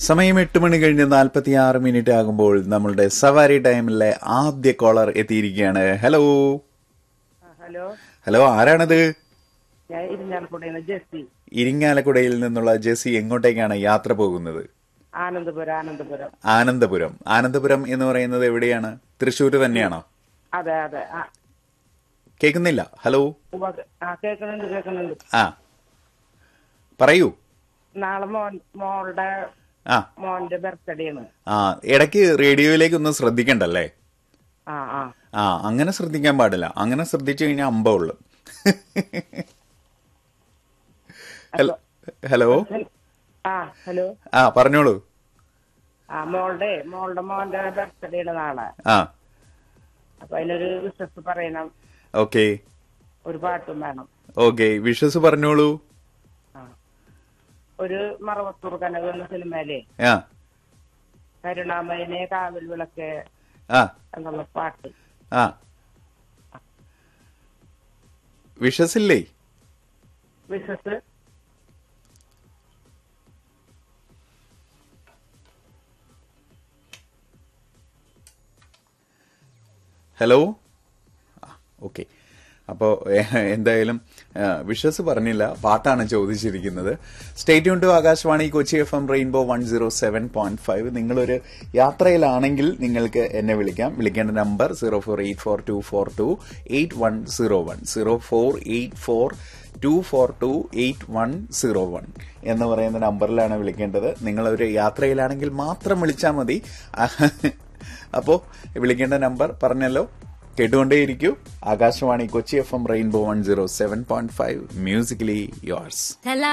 സമയം എട്ട് മണി കഴിഞ്ഞ് നാൽപ്പത്തി ആറ് മിനിറ്റ് ആകുമ്പോൾ നമ്മളുടെ സവാരി ടൈമിലെ ആദ്യ കോളർ എത്തിയിരിക്കുകയാണ് ഹലോ ആ, ഹലോ ഹലോ ആരാണത് ഞാൻ ഇരിഞ്ഞാലക്കുടയിൽ ജെസ്സി ഇരിങ്ങാലക്കുടയിൽ നിന്നുള്ള ജെസി എങ്ങോട്ടേക്കാണ് യാത്ര പോകുന്നത് ആനന്ദപുരം ആനന്ദപുരം ആനന്ദപുരം ആനന്ദപുരം എന്ന് പറയുന്നത് എവിടെയാണ് തൃശ്ശൂർ തന്നെയാണോ അതെ അതെ ആ കേൾക്കുന്നില്ല ഹലോ ഉവ്വ്. ആ കേൾക്കുന്നുണ്ട് കേൾക്കുന്നുണ്ട് ആ പറയൂ നാളെ മോൻ മോളുടെ ആ മോന്റെ ബർത്ത്ഡേ ആണ് ആ ഇടയ്ക്ക് റേഡിയോയിലേക്ക് ഒന്ന് ശ്രദ്ധിക്കണ്ടല്ലേ ആ ആ ആ അങ്ങനെ ശ്രദ്ധിക്കാൻ പാടില്ല അങ്ങനെ ശ്രദ്ധിച്ചു കഴിഞ്ഞാൽ അമ്പുള്ളു ഹലോ ഹലോ ആ ഹലോ ആ പറഞ്ഞോളൂ ആ മോളുടെ മോളുടെ മോന്റെ ബർത്ത്ഡേ ആണ് നാളെ ആ അപ്പൊ അതിനൊരു വിശ്വസ് പറയണം ഓക്കെ ഒരു പാട്ടും വേണം ഓക്കെ വിഷസ് പറഞ്ഞോളൂ ആ ഒരു മറവത്തൂർ കനക എന്ന സിനിമയിലെ ആ കരുണാമയനെ കാവൽ വിളക്ക് ആ എന്നുള്ള പാട്ട് ആ വിഷസ് ഇല്ലേ വിശ്വസ് ഹലോ ഓക്കെ അപ്പോൾ എന്തായാലും വിഷസ് പറഞ്ഞില്ല പാട്ടാണ് ചോദിച്ചിരിക്കുന്നത് സ്റ്റേറ്റ് യൂൺ to Akashvani Kochi F M rainbow one zero seven point five നിങ്ങളൊരു യാത്രയിലാണെങ്കിൽ നിങ്ങൾക്ക് എന്നെ വിളിക്കാം വിളിക്കേണ്ട number zero four eight four two four two eight one zero one zero four eight four two four two eight one zero one എന്ന് പറയുന്ന നമ്പറിലാണ് വിളിക്കേണ്ടത് നിങ്ങളൊരു യാത്രയിലാണെങ്കിൽ മാത്രം വിളിച്ചാൽ മതി അപ്പോൾ വിളിക്കേണ്ട നമ്പർ പറഞ്ഞല്ലോ കേട്ടുകൊണ്ടേയിരിക്കൂ Akashvani Kochi F M rainbow one zero seven point five musically yours